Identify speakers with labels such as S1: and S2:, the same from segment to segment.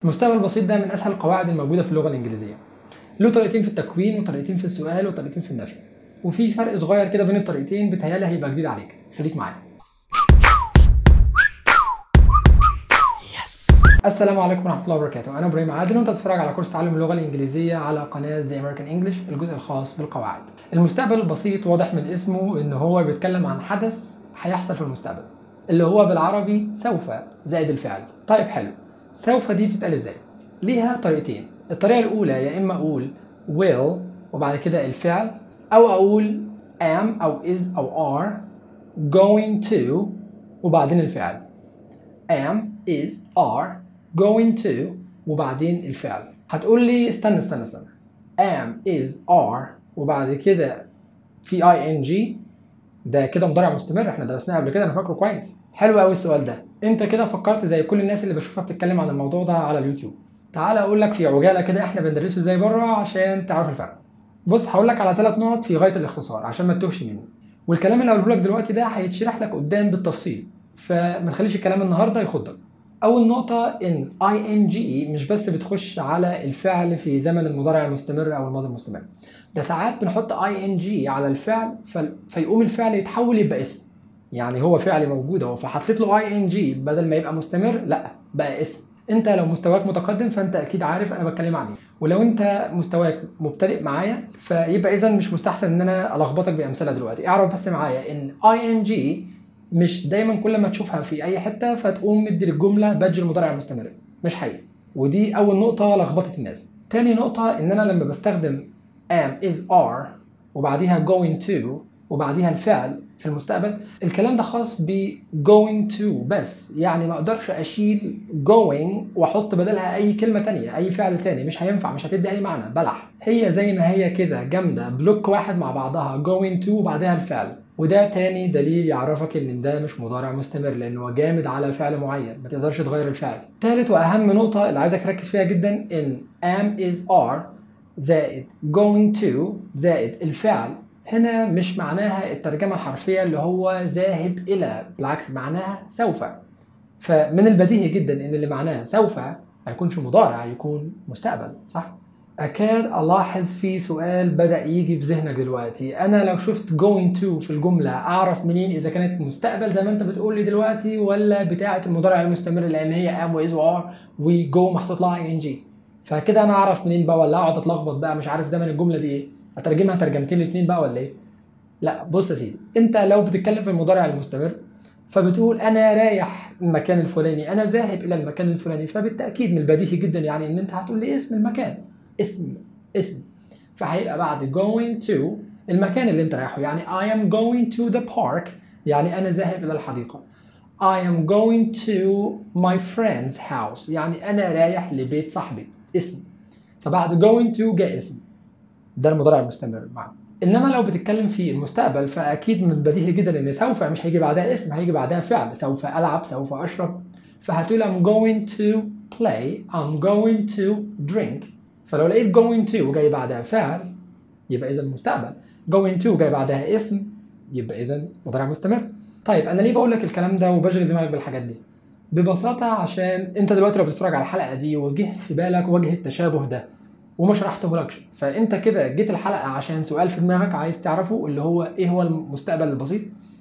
S1: المستقبل البسيط ده من اسهل القواعد الموجوده في اللغه الانجليزيه له طريقتين في التكوين وطريقتين في السؤال وطريقتين في النفي وفي فرق صغير كده بين الطريقتين بيتهيألي هيبقى جديد عليك خليك معايا السلام عليكم ورحمه الله وبركاته انا ابراهيم عادل وانت بتتفرج على كورس تعلم اللغه الانجليزيه على قناه زي امريكان انجلش الجزء الخاص بالقواعد المستقبل البسيط واضح من اسمه ان هو بيتكلم عن حدث هيحصل في المستقبل اللي هو بالعربي سوف زائد الفعل طيب حلو سوف دي بتتقال ازاي ليها طريقتين الطريقه الاولى يا اما اقول will وبعد كده الفعل او اقول am او is او are going to وبعدين الفعل am is are going to وبعدين الفعل هتقول لي استنى استنى استنى am is are وبعد كده في ing ده كده مضارع مستمر احنا درسناه قبل كده انا فاكره كويس حلو قوي السؤال ده انت كده فكرت زي كل الناس اللي بشوفها بتتكلم عن الموضوع ده على اليوتيوب تعال اقول لك في عجاله كده احنا بندرسه ازاي بره عشان تعرف الفرق بص هقول لك على ثلاث نقط في غايه الاختصار عشان ما تتوهش مني والكلام اللي هقوله لك دلوقتي ده هيتشرح لك قدام بالتفصيل فما تخليش الكلام النهارده يخضك اول نقطة ان ing مش بس بتخش على الفعل في زمن المضارع المستمر او الماضي المستمر ده ساعات بنحط ing على الفعل ف... فيقوم الفعل يتحول يبقى اسم يعني هو فعل موجود اهو فحطيت له ing بدل ما يبقى مستمر لا بقى اسم انت لو مستواك متقدم فانت اكيد عارف انا بتكلم عن ايه ولو انت مستواك مبتدئ معايا فيبقى اذا مش مستحسن ان انا الخبطك بامثله دلوقتي اعرف بس معايا ان ing مش دايما كل ما تشوفها في اي حته فتقوم مدي للجمله بادج المضارع المستمر مش حقيقي ودي اول نقطه لخبطت الناس تاني نقطه ان انا لما بستخدم am is are وبعديها going to وبعديها الفعل في المستقبل الكلام ده خاص ب going to بس يعني ما اقدرش اشيل going واحط بدلها اي كلمه تانية اي فعل تاني مش هينفع مش هتدي اي معنى بلح هي زي ما هي كده جامده بلوك واحد مع بعضها going to وبعدها الفعل وده تاني دليل يعرفك ان ده مش مضارع مستمر لانه جامد على فعل معين ما تقدرش تغير الفعل تالت واهم نقطه اللي عايزك تركز فيها جدا ان am is are زائد going to زائد الفعل هنا مش معناها الترجمة الحرفية اللي هو ذاهب إلى بالعكس معناها سوف فمن البديهي جدا إن اللي معناه سوف ما يكونش مضارع يكون مستقبل صح؟ أكاد ألاحظ في سؤال بدأ يجي في ذهنك دلوقتي أنا لو شفت going to في الجملة أعرف منين إذا كانت مستقبل زي ما أنت بتقول لي دلوقتي ولا بتاعة المضارع المستمر لأن هي am و is و are و go محطوط لها ing فكده أنا أعرف منين بقى ولا أقعد أتلخبط بقى مش عارف زمن الجملة دي إيه هترجمها ترجمتين الاثنين بقى ولا ايه؟ لا بص يا سيدي انت لو بتتكلم في المضارع المستمر فبتقول انا رايح المكان الفلاني انا ذاهب الى المكان الفلاني فبالتاكيد من البديهي جدا يعني ان انت هتقول لي اسم المكان اسم اسم فهيبقى بعد going to المكان اللي انت رايحه يعني I am going to the park يعني انا ذاهب الى الحديقه I am going to my friend's house يعني انا رايح لبيت صاحبي اسم فبعد going to جاء اسم ده المضارع المستمر معنا انما لو بتتكلم في المستقبل فاكيد من البديهي جدا ان سوف مش هيجي بعدها اسم هيجي بعدها فعل سوف العب سوف اشرب فهتقول I'm going to play I'm going to drink فلو لقيت going to جاي بعدها فعل يبقى اذا المستقبل going to جاي بعدها اسم يبقى اذا مضارع مستمر طيب انا ليه بقول لك الكلام ده وبشغل دماغك بالحاجات دي ببساطه عشان انت دلوقتي لو بتتفرج على الحلقه دي وجه في بالك وجه التشابه ده وما شرحتهولكش فانت كده جيت الحلقه عشان سؤال في دماغك عايز تعرفه اللي هو ايه هو المستقبل البسيط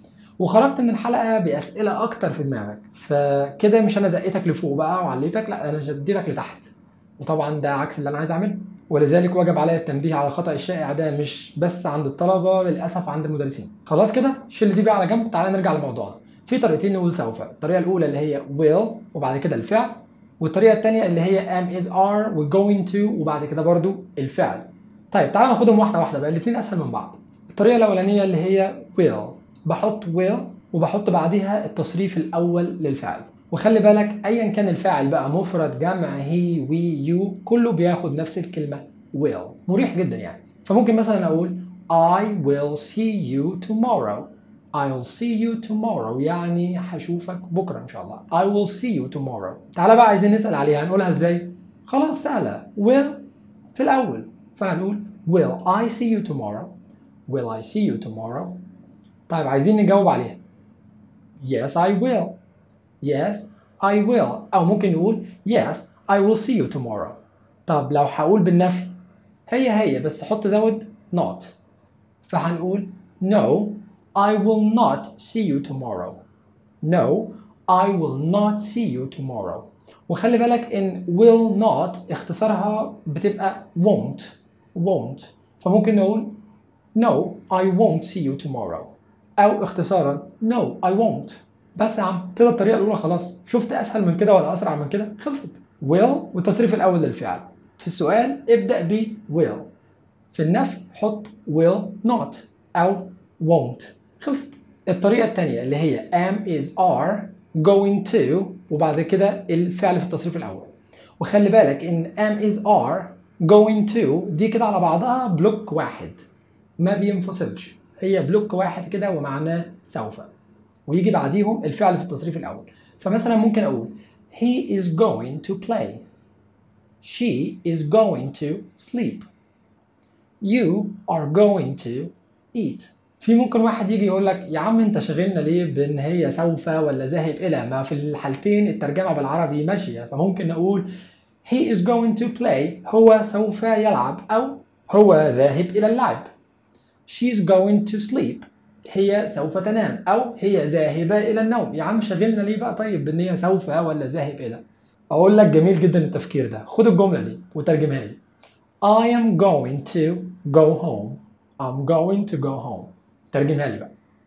S1: وخرجت من الحلقه باسئله اكتر في دماغك فكده مش انا زقيتك لفوق بقى وعليتك لا انا شديتك لتحت وطبعا ده عكس اللي انا عايز اعمله ولذلك وجب عليا التنبيه على الخطا الشائع ده مش بس عند الطلبه للاسف عند المدرسين خلاص كده شيل دي بقى على جنب تعالى نرجع لموضوعنا في طريقتين نقول سوف الطريقه الاولى اللي هي will وبعد كده الفعل والطريقه الثانيه اللي هي am is are و going to وبعد كده برضو الفعل طيب تعالى ناخدهم واحده واحده بقى الاثنين اسهل من بعض الطريقه الاولانيه اللي هي will بحط will وبحط بعديها التصريف الاول للفعل وخلي بالك ايا كان الفاعل بقى مفرد جمع هي وي يو كله بياخد نفس الكلمه will مريح جدا يعني فممكن مثلا اقول I will see you tomorrow I'll see you tomorrow يعني هشوفك بكرة إن شاء الله I will see you tomorrow تعالى بقى عايزين نسأل عليها هنقولها إزاي؟ خلاص سهلة will في الأول فهنقول will I see you tomorrow will I see you tomorrow طيب عايزين نجاوب عليها yes I will yes I will أو ممكن نقول yes I will see you tomorrow طب لو هقول بالنفي هي هي بس حط زود not فهنقول no I will not see you tomorrow no I will not see you tomorrow وخلي بالك ان will not اختصارها بتبقى won't won't فممكن نقول no I won't see you tomorrow او اختصارا no I won't بس يا عم كده الطريقه الاولى خلاص شفت اسهل من كده ولا اسرع من كده خلصت will والتصريف الاول للفعل في السؤال ابدا ب will في النفي حط will not او won't خلصت الطريقه الثانيه اللي هي am is are going to وبعد كده الفعل في التصريف الاول وخلي بالك ان am is are going to دي كده على بعضها بلوك واحد ما بينفصلش هي بلوك واحد كده ومعناه سوف ويجي بعديهم الفعل في التصريف الاول فمثلا ممكن اقول he is going to play she is going to sleep you are going to eat في ممكن واحد يجي يقول لك يا عم انت شاغلنا ليه بان هي سوف ولا ذاهب الى ما في الحالتين الترجمه بالعربي ماشيه فممكن نقول he is going to play هو سوف يلعب او هو ذاهب الى اللعب she's going to sleep هي سوف تنام او هي ذاهبه الى النوم يا عم شاغلنا ليه بقى طيب بان هي سوف ولا ذاهب الى اقول لك جميل جدا التفكير ده خد الجمله دي وترجمها لي I am going to go home I'm going to go home ترجمها لي بقى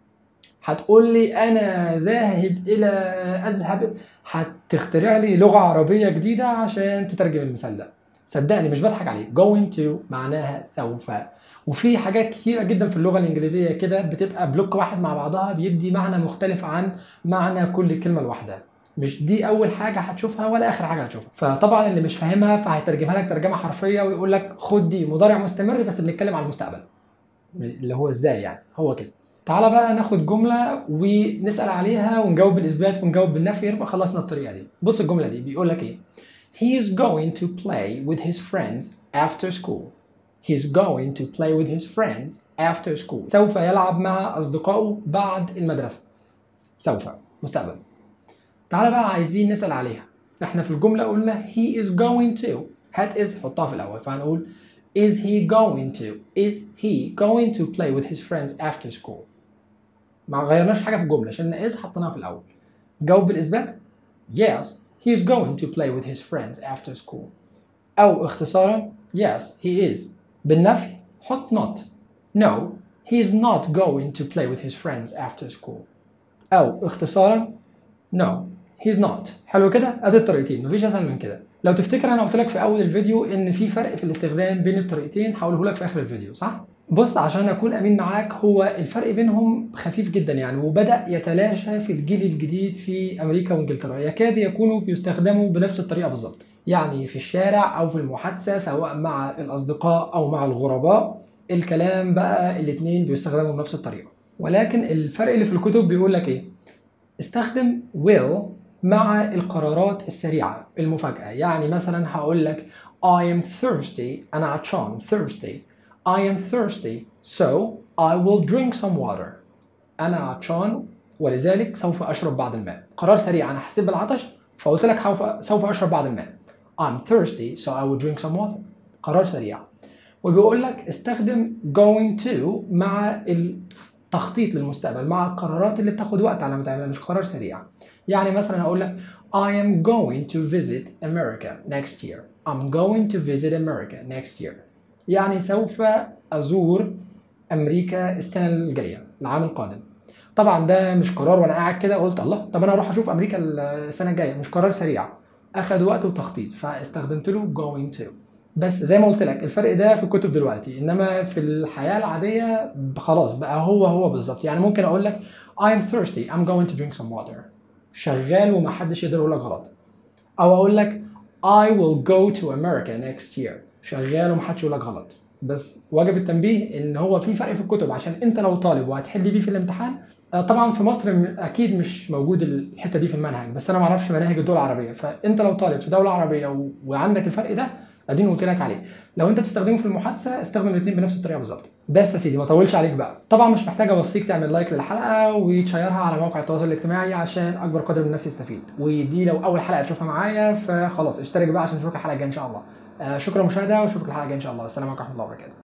S1: هتقول لي انا ذاهب الى اذهب هتخترع لي لغه عربيه جديده عشان تترجم المثال ده صدقني مش بضحك عليك going to معناها سوف وفي حاجات كتيرة جدا في اللغة الإنجليزية كده بتبقى بلوك واحد مع بعضها بيدي معنى مختلف عن معنى كل كلمة لوحدها مش دي أول حاجة هتشوفها ولا آخر حاجة هتشوفها فطبعا اللي مش فاهمها فهيترجمها لك ترجمة حرفية ويقول لك خد دي مضارع مستمر بس بنتكلم عن المستقبل اللي هو ازاي يعني هو كده تعالى بقى ناخد جملة ونسأل عليها ونجاوب بالإثبات ونجاوب بالنفي يبقى خلصنا الطريقة دي بص الجملة دي بيقول لك إيه He is going to play with his friends after school He's going to play with his friends after school سوف يلعب مع أصدقائه بعد المدرسة سوف مستقبل تعالى بقى عايزين نسأل عليها احنا في الجملة قلنا he is going to هات is حطها في الأول فهنقول is he going to is he going to play with his friends after school ما غيرناش حاجة في الجملة عشان is حطيناها في الأول جاوب بالإثبات yes he is going to play with his friends after school أو اختصارا yes he is بالنفي حط not no he is not going to play with his friends after school أو اختصارا no he's not حلو كده ادي الطريقتين مفيش اسهل من كده لو تفتكر انا قلت لك في اول الفيديو ان في فرق في الاستخدام بين الطريقتين هقوله لك في اخر الفيديو صح بص عشان اكون امين معاك هو الفرق بينهم خفيف جدا يعني وبدا يتلاشى في الجيل الجديد في امريكا وانجلترا يكاد يكونوا بيستخدموا بنفس الطريقه بالظبط يعني في الشارع او في المحادثه سواء مع الاصدقاء او مع الغرباء الكلام بقى الاثنين بيستخدموا بنفس الطريقه ولكن الفرق اللي في الكتب بيقول لك ايه استخدم will مع القرارات السريعة المفاجأة يعني مثلا هقول لك I am thirsty أنا عطشان thirsty I am thirsty so I will drink some water أنا عطشان ولذلك سوف أشرب بعض الماء قرار سريع أنا حسيت بالعطش فقلت لك سوف أشرب بعض الماء I'm thirsty so I will drink some water قرار سريع وبيقول لك استخدم going to مع التخطيط للمستقبل مع القرارات اللي بتاخد وقت على ما تعملها مش قرار سريع يعني مثلا اقول لك I am going to visit America next year I'm going to visit America next year يعني سوف ازور امريكا السنه الجايه العام القادم طبعا ده مش قرار وانا قاعد كده قلت الله طب انا اروح اشوف امريكا السنه الجايه مش قرار سريع اخد وقت وتخطيط فاستخدمت له going to بس زي ما قلت لك الفرق ده في الكتب دلوقتي انما في الحياه العاديه خلاص بقى هو هو بالظبط يعني ممكن اقول لك I'm thirsty I'm going to drink some water شغال ومحدش يقدر يقول لك غلط او اقول لك I will go to America next year شغال ومحدش يقول لك غلط بس واجب التنبيه ان هو في فرق في الكتب عشان انت لو طالب وهتحل بيه في الامتحان آه، طبعا في مصر م- اكيد مش موجود الحته دي في المنهج بس انا ما اعرفش مناهج الدول العربيه فانت لو طالب في دوله عربيه و... وعندك الفرق ده اديني قلت لك عليه لو انت تستخدمه في المحادثه استخدم الاثنين بنفس الطريقه بالظبط بس يا سيدي ما اطولش عليك بقى طبعا مش محتاج اوصيك تعمل لايك للحلقه وتشيرها على مواقع التواصل الاجتماعي عشان اكبر قدر من الناس يستفيد ودي لو اول حلقه تشوفها معايا فخلاص اشترك بقى عشان نشوفك الحلقه الجايه ان شاء الله آه شكرا للمشاهده واشوفك الحلقه الجايه ان شاء الله السلام عليكم ورحمه الله وبركاته